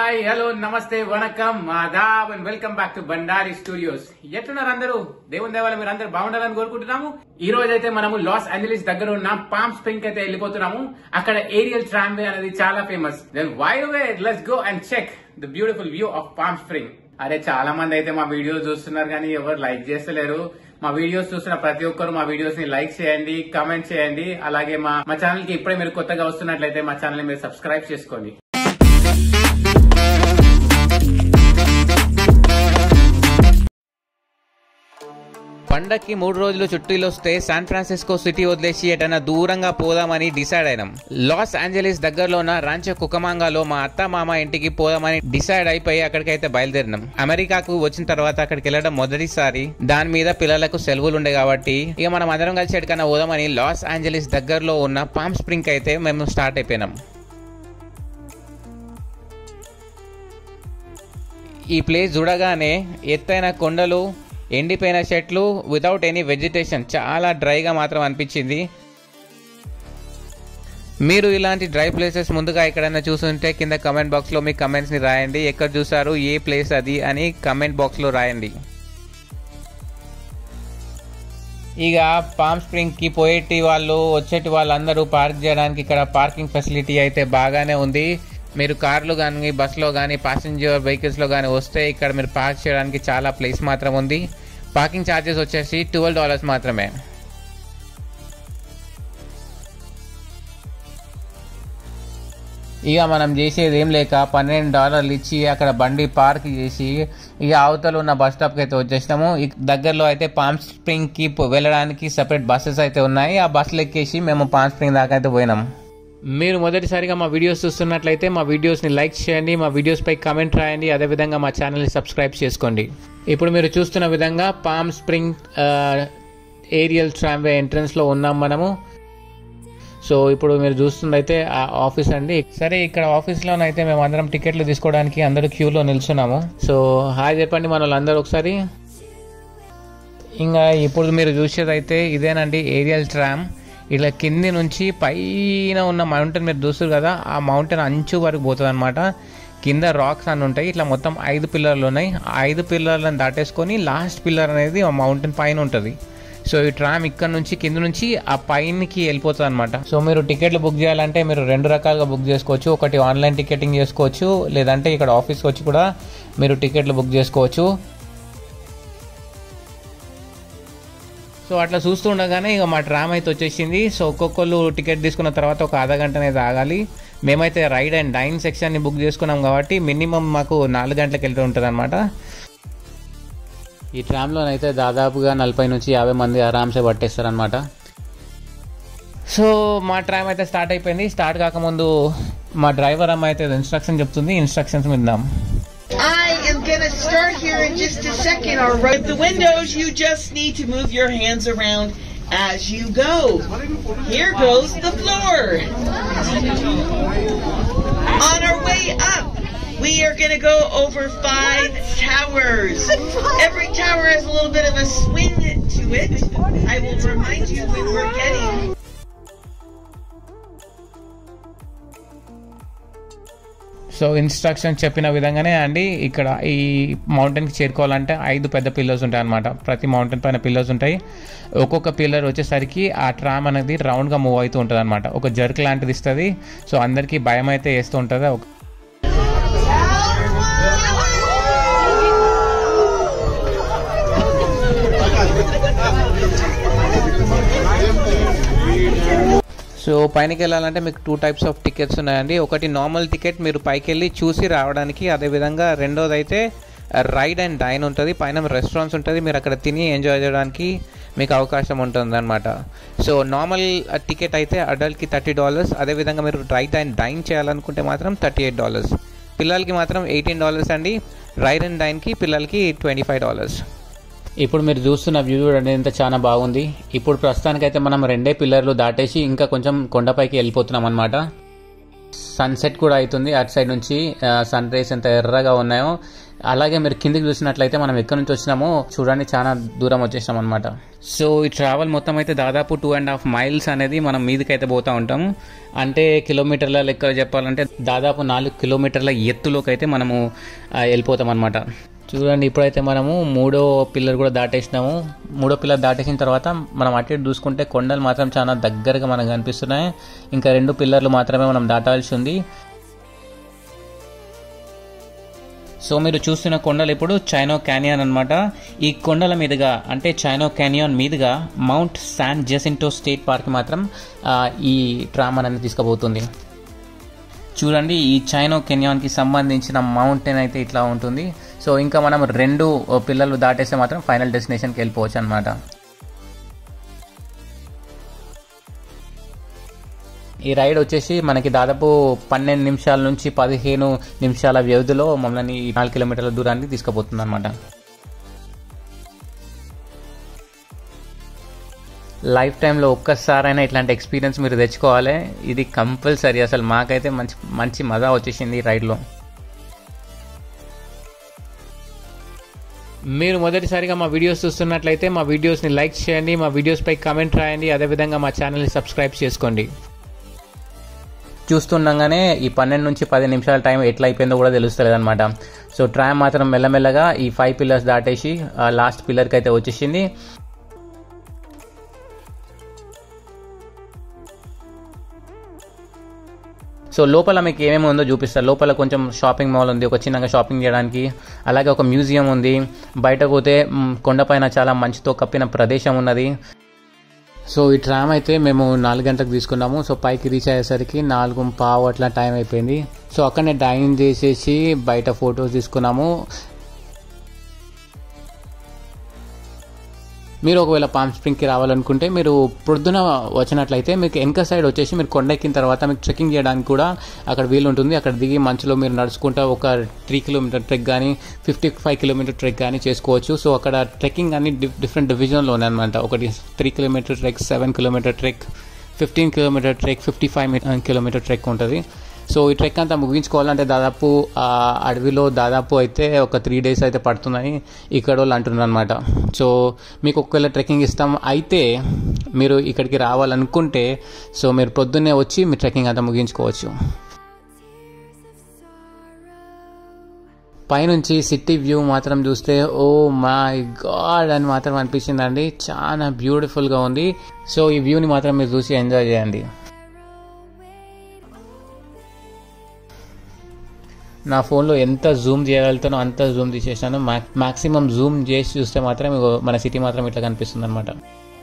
Hi hello namaste vanakkam adaab and welcome back to Bandari Studios ఎట్లున్నారు అందరూ దేవుని దేవాల మీరు అందరూ బాగుండాలని కోరుకుంటున్నాము ఈ రోజు అయితే మనము లాస్ ఏంజలీస్ దగ్గర ఉన్న పామ్ స్ప్రింగ్ అయితే వెళ్ళిపోతున్నాము అక్కడ ఏరియల్ ట్రామ్వే అనేది చాలా famous then why wait let's go and check the beautiful view of Palm Spring అరే చాలా మంది అయితే మా వీడియోస్ చూస్తున్నారు కానీ ఎవరు లైక్ చేస్తలేరు మా వీడియోస్ చూస్తున్న ప్రతి ఒక్కరు మా వీడియోస్ ని లైక్ చేయండి కామెంట్ చేయండి అలాగే మా మా ఛానల్ కి ఇప్పుడే మీరు కొత్తగా వస్తున్నట్లయితే మా ఛానల్ ని మీరు సబ్స్క్రైబ్ చేసుకోండి పండక్కి మూడు రోజులు చుట్టీలు వస్తే శాన్ ఫ్రాన్సిస్కో సిటీ వదిలేసి ఎటైనా దూరంగా పోదామని డిసైడ్ అయినాం లాస్ ఏంజలీస్ దగ్గరలో ఉన్న రాంచో కుకమాంగాలో మా అత్త మామ ఇంటికి పోదామని డిసైడ్ అయిపోయి అక్కడికైతే బయలుదేరినాం అమెరికాకు వచ్చిన తర్వాత అక్కడికి వెళ్ళడం మొదటిసారి దాని మీద పిల్లలకు సెలవులు ఉండే కాబట్టి ఇక మనం అందరం కలిసి ఎక్కడికైనా పోదామని లాస్ ఏంజలీస్ దగ్గరలో ఉన్న పామ్ స్ప్రింగ్ అయితే మేము స్టార్ట్ అయిపోయినాం ఈ ప్లేస్ చూడగానే ఎత్తైన కొండలు ఎండిపోయిన చెట్లు వితౌట్ ఎనీ వెజిటేషన్ చాలా డ్రైగా మాత్రం అనిపించింది మీరు ఇలాంటి డ్రై ప్లేసెస్ ముందుగా ఎక్కడైనా చూస్తుంటే కింద కమెంట్ బాక్స్లో మీ కమెంట్స్ని రాయండి ఎక్కడ చూసారు ఏ ప్లేస్ అది అని కమెంట్ బాక్స్లో రాయండి ఇక పామ్ స్ప్రింగ్కి పోయేటి వాళ్ళు వచ్చేటి వాళ్ళందరూ పార్క్ చేయడానికి ఇక్కడ పార్కింగ్ ఫెసిలిటీ అయితే బాగానే ఉంది మీరు కార్లు కానీ బస్సులో కానీ ప్యాసింజర్ వెహికల్స్లో కానీ వస్తే ఇక్కడ మీరు పార్క్ చేయడానికి చాలా ప్లేస్ మాత్రం ఉంది పార్కింగ్ ఛార్జెస్ వచ్చేసి ట్వెల్వ్ డాలర్స్ మాత్రమే ఇక మనం చేసేది ఏం లేక పన్నెండు డాలర్లు ఇచ్చి అక్కడ బండి పార్క్ చేసి ఇక అవతల ఉన్న బస్ స్టాప్కి అయితే వచ్చేసినాము ఇక దగ్గరలో అయితే పామ్ స్ప్రింగ్కి వెళ్ళడానికి సెపరేట్ బస్సెస్ అయితే ఉన్నాయి ఆ బస్సులు ఎక్కేసి మేము పామ్ స్ప్రింగ్ దాకా అయితే పోయినాం మీరు మొదటిసారిగా మా వీడియోస్ చూస్తున్నట్లయితే మా వీడియోస్ని లైక్ చేయండి మా వీడియోస్పై కామెంట్ రాయండి అదేవిధంగా మా ఛానల్ని సబ్స్క్రైబ్ చేసుకోండి ఇప్పుడు మీరు చూస్తున్న విధంగా పామ్ స్ప్రింగ్ ఏరియల్ ట్రామ్వే ఎంట్రన్స్లో ఉన్నాం మనము సో ఇప్పుడు మీరు చూస్తుందైతే ఆ ఆఫీస్ అండి సరే ఇక్కడ ఆఫీస్లోనైతే మేము అందరం టికెట్లు తీసుకోవడానికి అందరూ క్యూలో నిల్చున్నాము సో హాయ్ చెప్పండి మన వాళ్ళందరూ ఒకసారి ఇంకా ఇప్పుడు మీరు చూసేదైతే ఇదేనండి ఏరియల్ ట్రామ్ ఇలా కింది నుంచి పైన ఉన్న మౌంటైన్ మీరు చూస్తారు కదా ఆ మౌంటైన్ అంచు వరకు పోతుంది అనమాట కింద రాక్స్ అని ఉంటాయి ఇట్లా మొత్తం ఐదు పిల్లర్లు ఉన్నాయి ఆ ఐదు పిల్లర్లను దాటేసుకొని లాస్ట్ పిల్లర్ అనేది ఆ మౌంటైన్ పైన ఉంటుంది సో ఈ ట్రామ్ ఇక్కడ నుంచి కింద నుంచి ఆ పైనకి వెళ్ళిపోతుంది అనమాట సో మీరు టికెట్లు బుక్ చేయాలంటే మీరు రెండు రకాలుగా బుక్ చేసుకోవచ్చు ఒకటి ఆన్లైన్ టికెటింగ్ చేసుకోవచ్చు లేదంటే ఇక్కడ ఆఫీస్కి వచ్చి కూడా మీరు టికెట్లు బుక్ చేసుకోవచ్చు సో అట్లా చూస్తుండగానే ఇక మా ట్రామ్ అయితే వచ్చేసింది సో ఒక్కొక్కరు టికెట్ తీసుకున్న తర్వాత ఒక అర్ధ గంట అనేది ఆగాలి మేమైతే రైడ్ అండ్ డైన్ సెక్షన్ని బుక్ చేసుకున్నాం కాబట్టి మినిమం మాకు నాలుగు గంటలకు వెళ్తూ ఉంటుంది అనమాట ఈ ట్రామ్లోనైతే దాదాపుగా నలభై నుంచి యాభై మంది ఆరామ్సే పట్టేస్తారనమాట సో మా ట్రామ్ అయితే స్టార్ట్ అయిపోయింది స్టార్ట్ కాకముందు మా డ్రైవర్ అమ్మ అయితే ఇన్స్ట్రక్షన్ చెప్తుంది ఇన్స్ట్రక్షన్స్ విందాం I am gonna start here in just a second, alright? With the windows, you just need to move your hands around as you go. Here goes the floor. On our way up, we are gonna go over five towers. Every tower has a little bit of a swing to it. I will remind you when we're getting so instruction చెప్పిన విధంగానే అండి ఇక్కడ ఈ మౌంటైన్కి చేరుకోవాలంటే ఐదు పెద్ద pillars ఉంటాయి అనమాట ప్రతి మౌంటైన్ పైన పిల్లర్స్ ఉంటాయి ఒక్కొక్క పిల్లర్ వచ్చేసరికి ఆ ట్రామ్ అనేది రౌండ్గా మూవ్ అవుతూ ఉంటుంది అనమాట ఒక జర్క్ లాంటిది ఇస్తుంది సో అందరికీ భయం అయితే వేస్తూ ఉంటుంది ఒక సో పైనకి వెళ్ళాలంటే మీకు టూ టైప్స్ ఆఫ్ టికెట్స్ ఉన్నాయండి ఒకటి నార్మల్ టికెట్ మీరు పైకి వెళ్ళి చూసి రావడానికి అదేవిధంగా రెండోది అయితే రైడ్ అండ్ డైన్ ఉంటుంది పైన రెస్టారెంట్స్ ఉంటుంది మీరు అక్కడ తిని ఎంజాయ్ చేయడానికి మీకు అవకాశం ఉంటుంది అనమాట సో నార్మల్ టికెట్ అయితే అడల్ట్కి థర్టీ డాలర్స్ అదేవిధంగా మీరు రైడ్ అండ్ డైన్ చేయాలనుకుంటే మాత్రం థర్టీ ఎయిట్ డాలర్స్ పిల్లలకి మాత్రం ఎయిటీన్ డాలర్స్ అండి రైడ్ అండ్ డైన్కి పిల్లలకి ట్వంటీ ఫైవ్ డాలర్స్ ఇప్పుడు మీరు చూస్తున్న వ్యూ చూడండి ఎంత చాలా బాగుంది ఇప్పుడు ప్రస్తుతానికైతే మనం రెండే పిల్లర్లు దాటేసి ఇంకా కొంచెం కొండపైకి వెళ్ళిపోతున్నాం అనమాట సన్సెట్ కూడా అవుతుంది అటు సైడ్ నుంచి సన్ రేస్ ఎంత ఎర్రగా ఉన్నాయో అలాగే మీరు కిందికి చూసినట్లయితే మనం ఎక్కడి నుంచి వచ్చినామో చూడండి చాలా దూరం వచ్చేసాం అనమాట సో ఈ ట్రావెల్ మొత్తం అయితే దాదాపు టూ అండ్ హాఫ్ మైల్స్ అనేది మనం మీదకి అయితే పోతూ ఉంటాము అంటే కిలోమీటర్ల లెక్క చెప్పాలంటే దాదాపు నాలుగు కిలోమీటర్ల ఎత్తులోకి అయితే మనము ఆ, వెళ్ళిపోతాం అనమాట చూడండి ఇప్పుడైతే మనము మూడో పిల్లర్ కూడా దాటేసినాము మూడో పిల్లర్ దాటేసిన తర్వాత మనం అటు ఇటు చూసుకుంటే కొండలు మాత్రం చాలా దగ్గరగా మనకు కనిపిస్తున్నాయి ఇంకా రెండు పిల్లర్లు మాత్రమే మనం దాటాల్సి ఉంది సో మీరు చూస్తున్న కొండలు ఇప్పుడు చైనో క్యానియన్ అన్నమాట ఈ కొండల మీదుగా అంటే చైనో క్యానియన్ మీదుగా Mount San Jacinto State Park మాత్రం ఆ, ఈ ట్రామ్ అనేది తీసుకుపోతుంది చూడండి ఈ చైనో కెన్యాన్కి సంబంధించిన మౌంటైన్ అయితే ఇట్లా ఉంటుంది సో ఇంకా మనం రెండు పిల్లలు దాటేస్తే మాత్రం ఫైనల్ డెస్టినేషన్కి వెళ్ళిపోవచ్చు అనమాట ఈ రైడ్ వచ్చేసి మనకి దాదాపు పన్నెండు నిమిషాల నుంచి పదిహేను నిమిషాల వ్యవధిలో మమ్మల్ని ఈ నాలుగు కిలోమీటర్ల దూరానికి తీసుకుపోతుంది అనమాట లైఫ్ టైంలో ఒక్కసారైనా ఇట్లాంటి ఎక్స్పీరియన్స్ మీరు తెచ్చుకోవాలి ఇది కంపల్సరీ అసలు మాకైతే మంచి మంచి మజా వచ్చేసింది ఈ రైడ్లో మీరు మొదటిసారిగా మా వీడియోస్ చూస్తున్నట్లయితే మా వీడియోస్ని లైక్ చేయండి మా వీడియోస్పై కామెంట్ రాయండి అదేవిధంగా మా ఛానల్ని సబ్స్క్రైబ్ చేసుకోండి చూస్తుండగానే ఈ పన్నెండు నుంచి పది నిమిషాల టైం ఎట్లా అయిపోయిందో కూడా తెలుస్తలేదు అనమాట సో ట్రామ్ మాత్రం మెల్లమెల్లగా ఈ ఫైవ్ పిల్లర్స్ దాటేసి లాస్ట్ పిల్లర్కి అయితే వచ్చేసింది సో లోపల మీకు ఏమేమి ఉందో చూపిస్తారు లోపల కొంచెం షాపింగ్ మాల్ ఉంది ఒక చిన్నగా షాపింగ్ చేయడానికి అలాగే ఒక మ్యూజియం ఉంది బయట పోతే మ్, కొండపైన చాలా మంచుతో కప్పిన ప్రదేశం ఉన్నది సో ఈ ట్రామ్ అయితే మేము నాలుగు గంటలకు తీసుకున్నాము సో పైకి రీచ్ అయ్యేసరికి నాలుగు పావు అట్లా టైం అయిపోయింది సో అక్కడనే డైన్ చేసేసి బయట ఫొటోస్ తీసుకున్నాము మీరు ఒకవేళ పామ్ స్ప్రింగ్కి రావాలనుకుంటే మీరు ప్రొద్దున వచ్చినట్లయితే మీకు వెనక సైడ్ వచ్చేసి మీరు కొండ ఎక్కిన తర్వాత మీకు ట్రెక్కింగ్ చేయడానికి కూడా అక్కడ వీలు ఉంటుంది అక్కడ దిగి మంచులో మీరు నడుచుకుంటా ఒక త్రీ కిలోమీటర్ ట్రెక్ కానీ ఫిఫ్టీ ఫైవ్ కిలోమీటర్ ట్రెక్ కానీ చేసుకోవచ్చు సో అక్కడ ట్రెక్కింగ్ అన్ని డిఫరెంట్ డివిజన్లో ఉన్నాయన్నమాట ఒకటి three kilometre trek seven kilometre trek fifteen kilometre trek fifty five kilometre trek ఉంటుంది సో ఈ ట్రెక్ అంతా ముగించుకోవాలంటే దాదాపు ఆ అడవిలో దాదాపు అయితే ఒక త్రీ డేస్ అయితే పడుతుందని ఇక్కడ వాళ్ళు అంటున్నారు అనమాట సో మీకు ఒకవేళ ట్రెక్కింగ్ ఇష్టం అయితే మీరు ఇక్కడికి రావాలనుకుంటే సో మీరు పొద్దున్నే వచ్చి మీ ట్రెక్కింగ్ అంతా ముగించుకోవచ్చు పైనుంచి సిటీ వ్యూ మాత్రం చూస్తే ఓ మై గాడ్ అని మాత్రం అనిపించిందండి చాలా బ్యూటిఫుల్గా ఉంది సో ఈ వ్యూని మాత్రం మీరు చూసి ఎంజాయ్ చేయండి నా ఫోన్లో ఎంత జూమ్ చేయగలుగుతానో అంత జూమ్ తీసేసాను మాక్సిమం జూమ్ చేసి చూస్తే మాత్రం ఇగో మన సిటీ మాత్రం ఇట్లా కనిపిస్తుంది అనమాట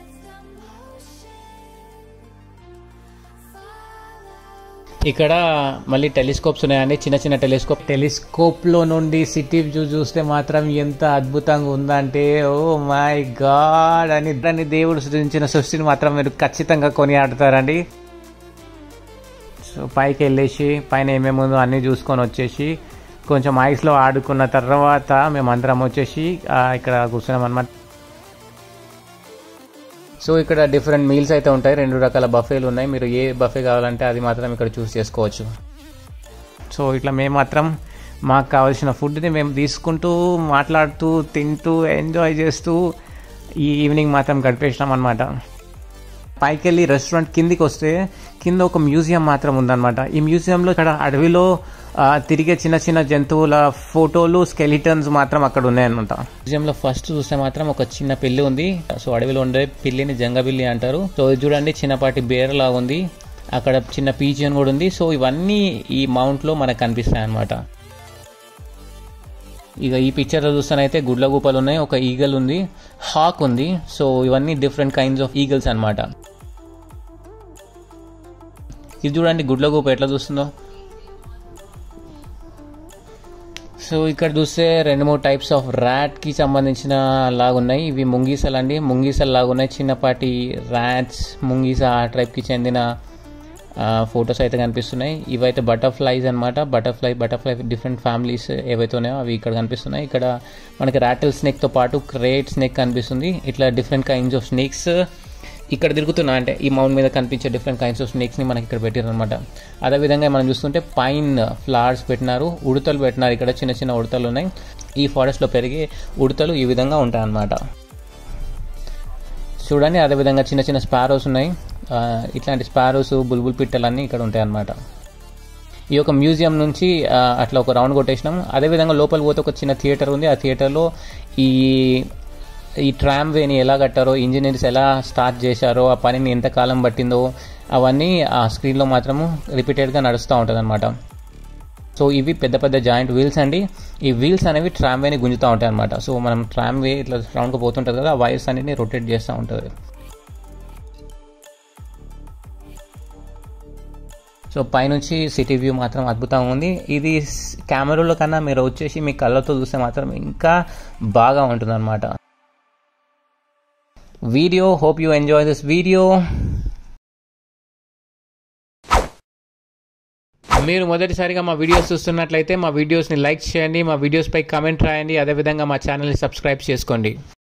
ఇక్కడ మళ్ళీ టెలిస్కోప్స్ ఉన్నాయండి చిన్న చిన్న టెలిస్కోప్ టెలిస్కోప్ లో నుండి సిటీ వ్యూ చూస్తే మాత్రం ఎంత అద్భుతంగా ఉందంటే ఓ మై గాడ్ అని దాన్ని దేవుడు సృష్టించిన సృష్టిని మాత్రం మీరు ఖచ్చితంగా కొనియాడతారండి సో పైకి వెళ్ళేసి పైన ఏమేమి ఉందో అన్నీ చూసుకొని వచ్చేసి కొంచెం ఐస్లో ఆడుకున్న తర్వాత మేమందరం వచ్చేసి ఆ, ఇక్కడ కూర్చున్నాం అనమాట సో ఇక్కడ డిఫరెంట్ మీల్స్ అయితే ఉంటాయి రెండు రకాల బఫేలు ఉన్నాయి మీరు ఏ బఫే కావాలంటే అది మాత్రం ఇక్కడ చూస్ చేసుకోవచ్చు సో ఇట్లా మేము మాత్రం మాకు కావాల్సిన ఫుడ్ని మేము తీసుకుంటూ మాట్లాడుతూ తింటూ ఎంజాయ్ చేస్తూ ఈ ఈవినింగ్ మాత్రం గడిపేసినాం అనమాట పైకి వెళ్ళి రెస్టారెంట్ కిందికి వస్తే కింద ఒక మ్యూజియం మాత్రం ఉందన్నమాట ఈ మ్యూజియంలో ఇక్కడ అడవిలో ఆ, తిరిగే చిన్న చిన్న జంతువుల ఫోటోలు స్కెలిటన్స్ మాత్రం అక్కడ ఉన్నాయన్నమాట మ్యూజియంలో ఫస్ట్ చూస్తే మాత్రం ఒక చిన్న పిల్లి ఉంది సో అడవిలో ఉండే పిల్లిని జంగబిల్లి అంటారు సో ఇది చూడండి చిన్నపాటి బేర్ లాగా ఉంది అక్కడ చిన్న పీజియన్ కూడా ఉంది సో ఇవన్నీ ఈ మౌంట్ లో మనకు కనిపిస్తాయి అన్నమాట ఇక ఈ పిక్చర్లో చూస్తానైతే గుడ్లగూపలు ఉన్నాయి ఒక ఈగల్ ఉంది హాక్ ఉంది సో ఇవన్నీ డిఫరెంట్ కైండ్స్ ఆఫ్ ఈగల్స్ అన్నమాట ఇది చూడండి గుడ్లగూప ఎట్లా చూస్తుందో సో ఇక్కడ చూస్తే రెండు మూడు టైప్స్ ఆఫ్ ర్యాట్ కి సంబంధించిన లాగున్నాయి ఇవి ముంగీసలు అండి ముంగీసలు లాగున్నాయి చిన్నపాటి ర్యాట్స్ ముంగీస ఆ type కి చెందిన ఫొటోస్ అయితే కనిపిస్తున్నాయి ఇవైతే బటర్ఫ్లైస్ అనమాట బటర్ఫ్లై బటర్ఫ్లై డిఫరెంట్ ఫ్యామిలీస్ ఏవైతే ఉన్నాయో అవి ఇక్కడ కనిపిస్తున్నాయి ఇక్కడ మనకి రాటిల్ స్నేక్ తో పాటు క్రేట్ స్నేక్ కనిపిస్తుంది ఇట్లా డిఫరెంట్ కైండ్స్ ఆఫ్ స్నేక్స్ ఇక్కడ తిరుగుతున్నా అంటే ఈ మౌంట్ మీద కనిపించే డిఫరెంట్ కైండ్స్ ఆఫ్ స్నేక్స్ని మనకి ఇక్కడ పెట్టారు అనమాట అదేవిధంగా మనం చూస్తుంటే పైన్ ఫ్లవర్స్ పెట్టినారు ఉడతలు పెట్టినారు ఇక్కడ చిన్న చిన్న ఉడతలు ఉన్నాయి ఈ ఫారెస్ట్లో పెరిగే ఉడతలు ఈ విధంగా ఉంటాయి అన్నమాట చూడండి అదేవిధంగా చిన్న చిన్న స్పారోస్ ఉన్నాయి ఆ, ఇట్లాంటి స్పారోస్ బుల్బుల్ పిట్టలన్నీ ఇక్కడ ఉంటాయి అన్నమాట ఈ యొక్క మ్యూజియం నుంచి ఆ, అట్లా ఒక రౌండ్ కొట్టేసినాం అదేవిధంగా లోపల పోతే ఒక చిన్న థియేటర్ ఉంది ఆ థియేటర్లో ఈ ఈ ట్రామ్ వేని ఎలా కట్టారో ఇంజనీర్స్ ఎలా స్టార్ట్ చేశారో ఆ పనిని ఎంత కాలం పట్టిందో అవన్నీ ఆ స్క్రీన్లో మాత్రము రిపీటెడ్గా నడుస్తూ ఉంటుంది అనమాట సో ఇవి పెద్ద పెద్ద జాయింట్ వీల్స్ అండి ఈ వీల్స్ అనేవి ట్రామ్ వేని గుంజుతూ ఉంటాయి అనమాట సో మనం ట్రామ్ వే ఇట్లా రౌండ్గా పోతుంటుంది కదా ఆ వైర్స్ అన్నిటిని రొటేట్ చేస్తూ ఉంటుంది సో పైనుంచి సిటీ వ్యూ మాత్రం అద్భుతంగా ఉంది ఇది స్- కెమెరాలో కన్నా మీరు వచ్చేసి మీ కళ్ళతో చూస్తే మాత్రం ఇంకా బాగా ఉంటుంది అనమాట video hope you enjoy this video మీరు మొదటిసారిగా మా వీడియోస్ చూస్తున్నట్లయితే మా వీడియోస్ని లైక్ చేయండి మా వీడియోస్పై కామెంట్ రాయండి అదేవిధంగా మా ఛానల్ని సబ్స్క్రైబ్ చేసుకోండి